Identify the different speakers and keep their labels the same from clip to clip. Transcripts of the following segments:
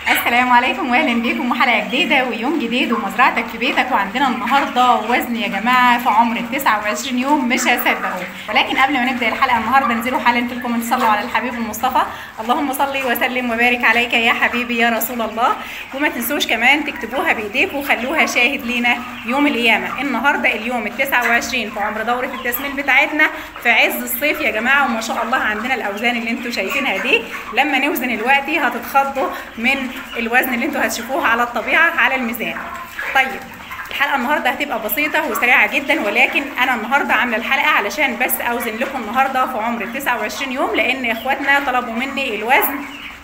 Speaker 1: السلام عليكم واهلا بيكم وحلقه جديده ويوم جديد ومزرعتك في بيتك وعندنا النهارده وزن يا جماعه في عمر ال 29 يوم مش هصدقوا ولكن قبل ما نبدا الحلقه النهارده انزلوا حالا في الكومنت صلوا على الحبيب المصطفى اللهم صل وسلم وبارك عليك يا حبيبي يا رسول الله وما تنسوش كمان تكتبوها بايديكم وخلوها شاهد لينا يوم القيامه النهارده اليوم ال 29 في عمر دوره التسمين بتاعتنا في عز الصيف يا جماعه وما شاء الله عندنا الاوزان اللي انتم شايفينها دي لما نوزن الوقت هتتخضوا من الوزن اللي انتوا هتشوفوه على الطبيعه على الميزان طيب الحلقه النهارده هتبقى بسيطه وسريعه جدا ولكن انا النهارده عامله الحلقه علشان بس اوزن لكم النهارده في عمر 29 يوم لان اخواتنا طلبوا مني الوزن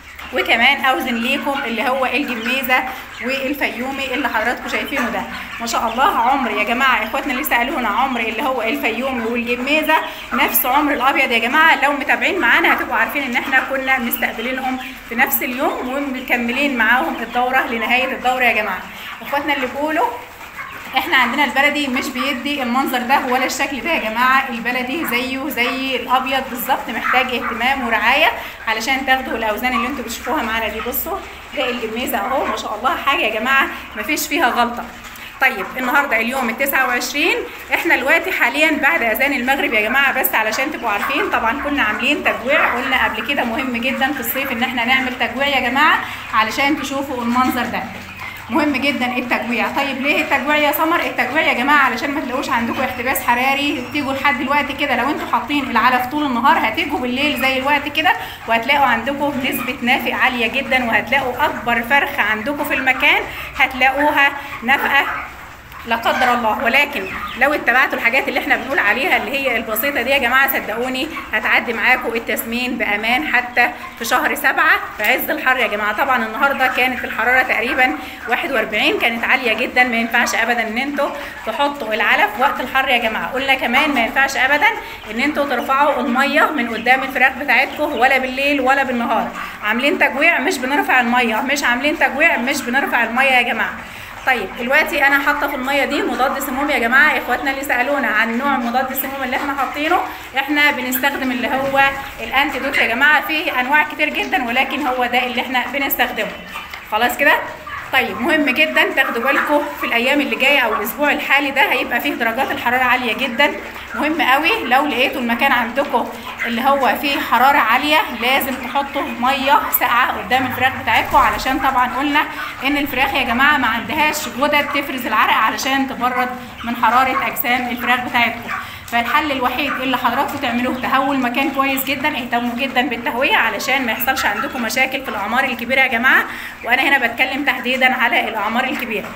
Speaker 1: وكمان اوزن ليكم اللي هو الجميزه والفيومي اللي حضراتكم شايفينه ده ما شاء الله عمر يا جماعه اخواتنا اللي سالونا عمر اللي هو الفيومي والجميزه نفس عمر الابيض يا جماعه لو متابعين معانا هتبقوا عارفين ان احنا كنا مستقبلينهم في نفس اليوم ومكملين معاهم الدوره لنهايه الدوره يا جماعه اخواتنا اللي بيقولوا احنا عندنا البلدي مش بيدي المنظر ده ولا الشكل ده يا جماعه البلدي زيه زي الابيض بالظبط محتاج اهتمام ورعايه علشان تاخدوا الاوزان اللي انتوا بتشوفوها معانا دي بصوا ده الجميزه اهو ما شاء الله حاجه يا جماعه مفيش فيها غلطه طيب النهارده اليوم ال 29 احنا دلوقتي حاليا بعد اذان المغرب يا جماعه بس علشان تبقوا عارفين طبعا كنا عاملين تجويع قلنا قبل كده مهم جدا في الصيف ان احنا نعمل تجويع يا جماعه علشان تشوفوا المنظر ده مهم جدا التجويع طيب ليه التجويع يا سمر التجويع يا جماعه علشان ما تلاقوش عندكم احتباس حراري تيجوا لحد الوقت كده لو انتوا حاطين العلف طول النهار هتيجوا بالليل زي الوقت كده وهتلاقوا عندكم نسبه نافق عاليه جدا وهتلاقوا اكبر فرخه عندكم في المكان هتلاقوها نفقه لا قدر الله ولكن لو اتبعتوا الحاجات اللي احنا بنقول عليها اللي هي البسيطه دي يا جماعه صدقوني هتعدي معاكم التسمين بامان حتى في شهر سبعة في عز الحر يا جماعه طبعا النهارده كانت الحراره تقريبا 41 كانت عاليه جدا ما ينفعش ابدا ان انتوا تحطوا العلف وقت الحر يا جماعه قلنا كمان ما ينفعش ابدا ان انتوا ترفعوا الميه من قدام الفراخ بتاعتكم ولا بالليل ولا بالنهار عاملين تجويع مش بنرفع الميه مش عاملين تجويع مش بنرفع الميه يا جماعه طيب دلوقتي انا حاطه في الميه دي مضاد سموم يا جماعه اخواتنا اللي سالونا عن نوع مضاد السموم اللي احنا حاطينه احنا بنستخدم اللي هو الانتيدوت يا جماعه فيه انواع كتير جدا ولكن هو ده اللي احنا بنستخدمه خلاص كده طيب مهم جدا تاخدوا بالكم في الايام اللي جايه او الاسبوع الحالي ده هيبقى فيه درجات الحراره عاليه جدا مهم قوي لو لقيتوا المكان عندكم اللي هو فيه حراره عاليه لازم تحطوا ميه ساقعه قدام الفراخ بتاعتكم علشان طبعا قلنا ان الفراخ يا جماعه ما عندهاش غدد تفرز العرق علشان تبرد من حراره اجسام الفراخ بتاعتكم فالحل الوحيد اللي حضراتكم تعملوه تهووا المكان كويس جدا اهتموا جدا بالتهويه علشان ما يحصلش عندكم مشاكل في الاعمار الكبيره يا جماعه وانا هنا بتكلم تحديدا على الاعمار الكبيره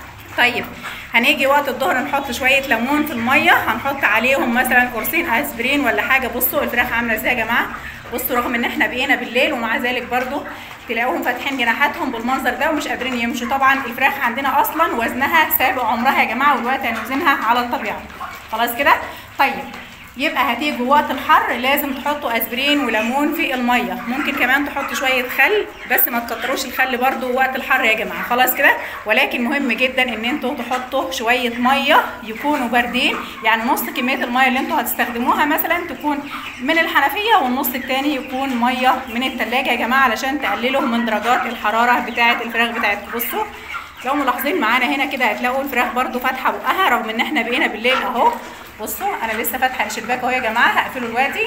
Speaker 1: طيب هنيجي وقت الظهر نحط شويه ليمون في الميه هنحط عليهم مثلا قرصين اسبرين ولا حاجه بصوا الفراخ عامله ازاي يا جماعه بصوا رغم ان احنا بقينا بالليل ومع ذلك برضو تلاقوهم فاتحين جناحاتهم بالمنظر ده ومش قادرين يمشوا طبعا الفراخ عندنا اصلا وزنها سابق عمرها يا جماعه والوقت هنوزنها على الطبيعه خلاص كده طيب يبقى هتيجوا وقت الحر لازم تحطوا اسبرين وليمون في الميه ممكن كمان تحطوا شويه خل بس ما تكتروش الخل برده وقت الحر يا جماعه خلاص كده ولكن مهم جدا ان انتوا تحطوا شويه ميه يكونوا باردين يعني نص كميه الميه اللي انتوا هتستخدموها مثلا تكون من الحنفيه والنص التاني يكون ميه من التلاجة يا جماعه علشان تقللوا من درجات الحراره بتاعه الفراخ بتاعتكم بصوا لو ملاحظين معانا هنا كده هتلاقوا الفراخ برده فاتحه بقها رغم ان احنا بقينا بالليل اهو بصوا انا لسه فاتحه الشباك اهو يا جماعه هقفله دلوقتي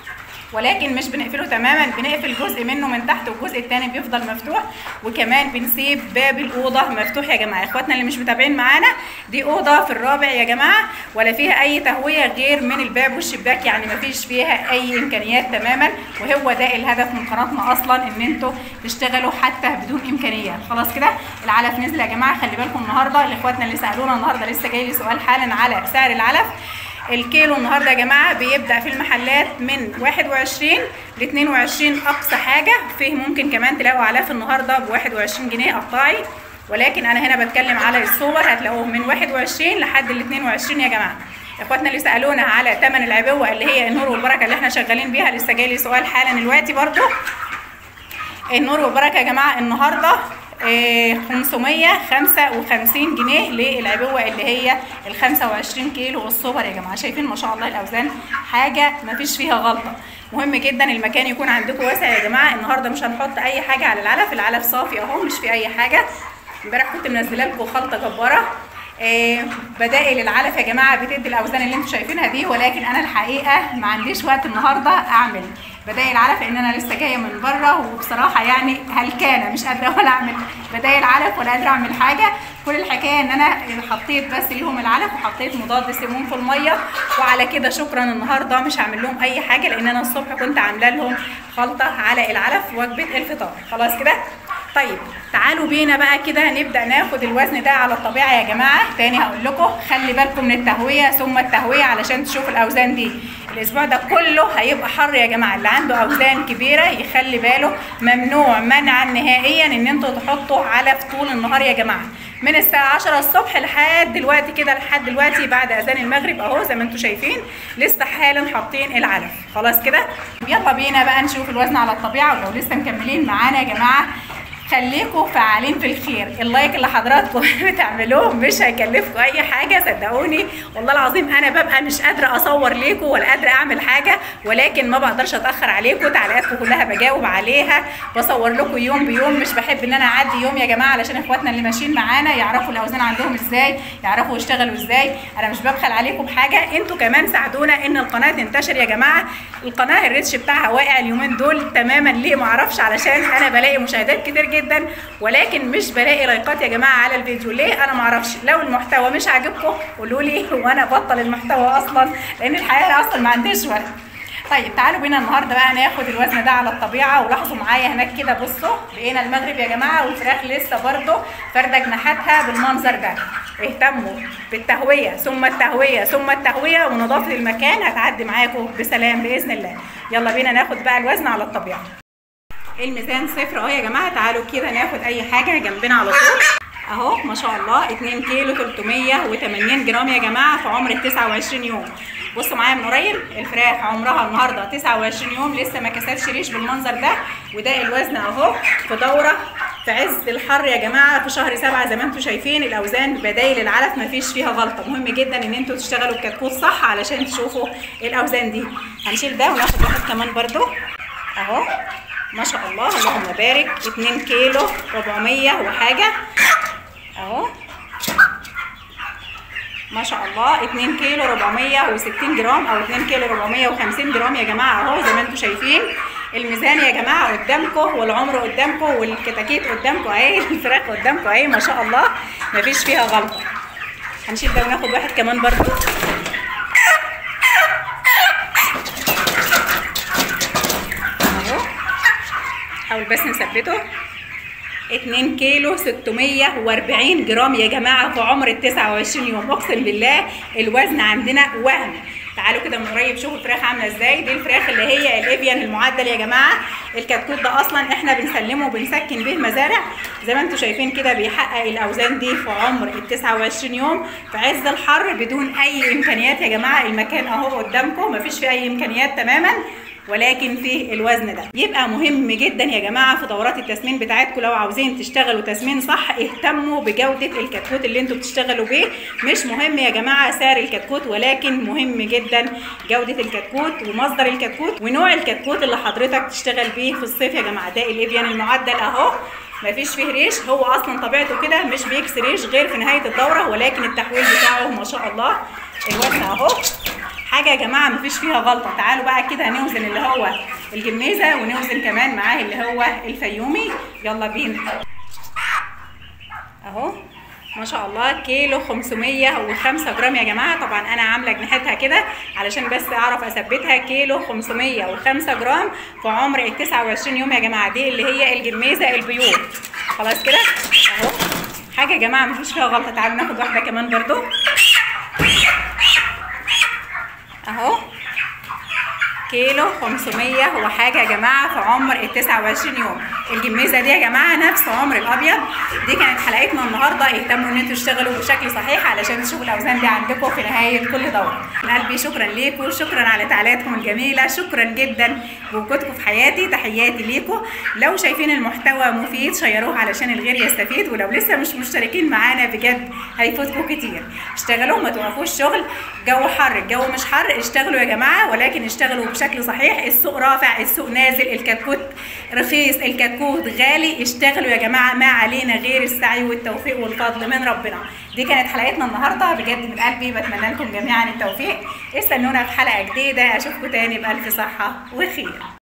Speaker 1: ولكن مش بنقفله تماما بنقفل جزء منه من تحت والجزء الثاني بيفضل مفتوح وكمان بنسيب باب الاوضه مفتوح يا جماعه اخواتنا اللي مش متابعين معانا دي اوضه في الرابع يا جماعه ولا فيها اي تهويه غير من الباب والشباك يعني ما فيش فيها اي امكانيات تماما وهو ده الهدف من قناتنا اصلا ان انتوا تشتغلوا حتى بدون امكانيات خلاص كده العلف نزل يا جماعه خلي بالكم النهارده لاخواتنا اللي سالونا النهارده لسه جاي لي سؤال حالا على سعر العلف الكيلو النهارده يا جماعه بيبدا في المحلات من 21 ل 22 اقصى حاجه فيه ممكن كمان تلاقوا علاف النهارده ب 21 جنيه قطاعي ولكن انا هنا بتكلم على الصور هتلاقوه من 21 لحد ال 22 يا جماعه اخواتنا اللي سالونا على ثمن العبوه اللي هي النور والبركه اللي احنا شغالين بيها لسه جاي لي سؤال حالا دلوقتي برده النور والبركه يا جماعه النهارده آه، 555 جنيه للعبوه اللي هي ال 25 كيلو السوبر يا جماعه شايفين ما شاء الله الاوزان حاجه ما فيش فيها غلطه مهم جدا المكان يكون عندكم واسع يا جماعه النهارده مش هنحط اي حاجه على العلف العلف صافي اهو مش في اي حاجه امبارح كنت منزله لكم خلطه جباره آه، بدائل العلف يا جماعه بتدي الاوزان اللي انتم شايفينها دي ولكن انا الحقيقه ما عنديش وقت النهارده اعمل بدائل علف لان انا لسه جايه من بره وبصراحه يعني هلكانه مش قادره ولا اعمل بدائل علف ولا قادره اعمل حاجه كل الحكايه ان انا حطيت بس ليهم العلف وحطيت مضاد سموم في الميه وعلى كده شكرا النهارده مش هعمل لهم اي حاجه لان انا الصبح كنت عامله لهم خلطه على العلف وجبه الفطار خلاص كده طيب تعالوا بينا بقى كده نبدا ناخد الوزن ده على الطبيعه يا جماعه تاني هقول لكم خلي بالكم من التهويه ثم التهويه علشان تشوفوا الاوزان دي الاسبوع ده كله هيبقى حر يا جماعه اللي عنده اوزان كبيره يخلي باله ممنوع منعا نهائيا ان انتوا تحطوا علف طول النهار يا جماعه من الساعة 10 الصبح لحد دلوقتي كده لحد دلوقتي بعد اذان المغرب اهو زي ما انتم شايفين لسه حالا حاطين العلف خلاص كده يلا بينا بقى نشوف الوزن على الطبيعة ولو لسه مكملين معانا يا جماعة خليكم فعالين في الخير اللايك اللي حضراتكم بتعملوه مش هيكلفكم اي حاجه صدقوني والله العظيم انا ببقى مش قادره اصور ليكم ولا قادره اعمل حاجه ولكن ما بقدرش اتاخر عليكم تعليقاتكم كلها بجاوب عليها بصور لكم يوم بيوم مش بحب ان انا اعدي يوم يا جماعه علشان اخواتنا اللي ماشيين معانا يعرفوا الاوزان عندهم ازاي يعرفوا يشتغلوا ازاي انا مش ببخل عليكم بحاجه انتوا كمان ساعدونا ان القناه تنتشر يا جماعه القناه الريتش بتاعها واقع اليومين دول تماما ليه معرفش علشان انا بلاقي مشاهدات كتير جدا ولكن مش بلاقي لايكات يا جماعه على الفيديو ليه انا معرفش لو المحتوى مش عاجبكم قولوا لي وانا بطل المحتوى اصلا لان الحقيقه اصلا ما عنديش وقت طيب تعالوا بينا النهارده بقى ناخد الوزن ده على الطبيعه ولاحظوا معايا هناك كده بصوا بقينا المغرب يا جماعه والفراخ لسه برده فارده جناحاتها بالمنظر ده اهتموا بالتهويه ثم التهويه ثم التهويه ونظافه المكان هتعدي معاكم بسلام باذن الله يلا بينا ناخد بقى الوزن على الطبيعه الميزان صفر اهو يا جماعه تعالوا كده ناخد اي حاجه جنبنا على طول اهو ما شاء الله 2 كيلو 380 جرام يا جماعه في عمر ال 29 يوم بصوا معايا من قريب الفراخ عمرها النهارده 29 يوم لسه ما كسرتش ريش بالمنظر ده وده الوزن اهو في دوره في عز الحر يا جماعه في شهر سبعة زي ما انتم شايفين الاوزان بدايل العلف ما فيش فيها غلطه مهم جدا ان انتوا تشتغلوا الكتكوت صح علشان تشوفوا الاوزان دي هنشيل ده وناخد واحد كمان برده اهو ما شاء الله اللهم بارك 2 كيلو 400 وحاجه اهو ما شاء الله 2 كيلو 460 جرام او 2 كيلو 450 جرام يا جماعه اهو زي ما انتم شايفين الميزان يا جماعه قدامكم والعمر قدامكم والكتاكيت قدامكم اهي الفراخ قدامكم اهي ما شاء الله مفيش فيها غلطه هنشيل ده وناخد واحد كمان برضو اهو حاول بس نثبته 2 كيلو 640 جرام يا جماعه في عمر ال 29 يوم اقسم بالله الوزن عندنا وهم تعالوا كده من قريب شوفوا الفراخ عامله ازاي دي الفراخ اللي هي الافيان المعدل يا جماعه الكتكوت ده اصلا احنا بنسلمه وبنسكن به مزارع زي ما انتم شايفين كده بيحقق الاوزان دي في عمر ال 29 يوم في عز الحر بدون اي امكانيات يا جماعه المكان اهو قدامكم مفيش فيه اي امكانيات تماما ولكن فيه الوزن ده يبقى مهم جدا يا جماعه في دورات التسمين بتاعتكم لو عاوزين تشتغلوا تسمين صح اهتموا بجوده الكتكوت اللي انتوا بتشتغلوا بيه مش مهم يا جماعه سعر الكتكوت ولكن مهم جدا جوده الكتكوت ومصدر الكتكوت ونوع الكتكوت اللي حضرتك تشتغل بيه في الصيف يا جماعه ده الافيان المعدل اهو مفيش فيه ريش هو اصلا طبيعته كده مش بيكسر ريش غير في نهايه الدوره ولكن التحويل بتاعه ما شاء الله الوزن اهو حاجه يا جماعه مفيش فيها غلطه تعالوا بقى كده نوزن اللي هو الجميزه ونوزن كمان معاه اللي هو الفيومي يلا بينا اهو ما شاء الله كيلو 505 جرام يا جماعه طبعا انا عامله جناحتها كده علشان بس اعرف اثبتها كيلو 505 جرام في عمر ال 29 يوم يا جماعه دي اللي هي الجميزه البيور خلاص كده اهو حاجه يا جماعه مفيش فيها غلطه تعالوا ناخد واحده كمان برضو اهو كيلو 500 وحاجه يا جماعه في عمر ال 29 يوم الجميزه دي يا جماعه نفس عمر الابيض دي كانت حلقتنا النهارده اهتموا ان انتوا تشتغلوا بشكل صحيح علشان تشوفوا الاوزان دي عندكم في نهايه كل دوره من قلبي شكرا ليكم شكرا على تعليقاتكم الجميله شكرا جدا بوجودكم في حياتي تحياتي ليكم لو شايفين المحتوى مفيد شيروه علشان الغير يستفيد ولو لسه مش مشتركين معانا بجد هيفوتكم كتير اشتغلوا ما توقفوش شغل جو حر الجو مش حر اشتغلوا يا جماعه ولكن اشتغلوا بشكل صحيح السوق رافع السوق نازل الكتكوت رخيص الكتكوت غالي اشتغلوا يا جماعه ما علينا غير السعي والتوفيق والفضل من ربنا دي كانت حلقتنا النهارده بجد من قلبي بتمنى لكم جميعا التوفيق استنونا في حلقه جديده اشوفكم تاني بالف صحه وخير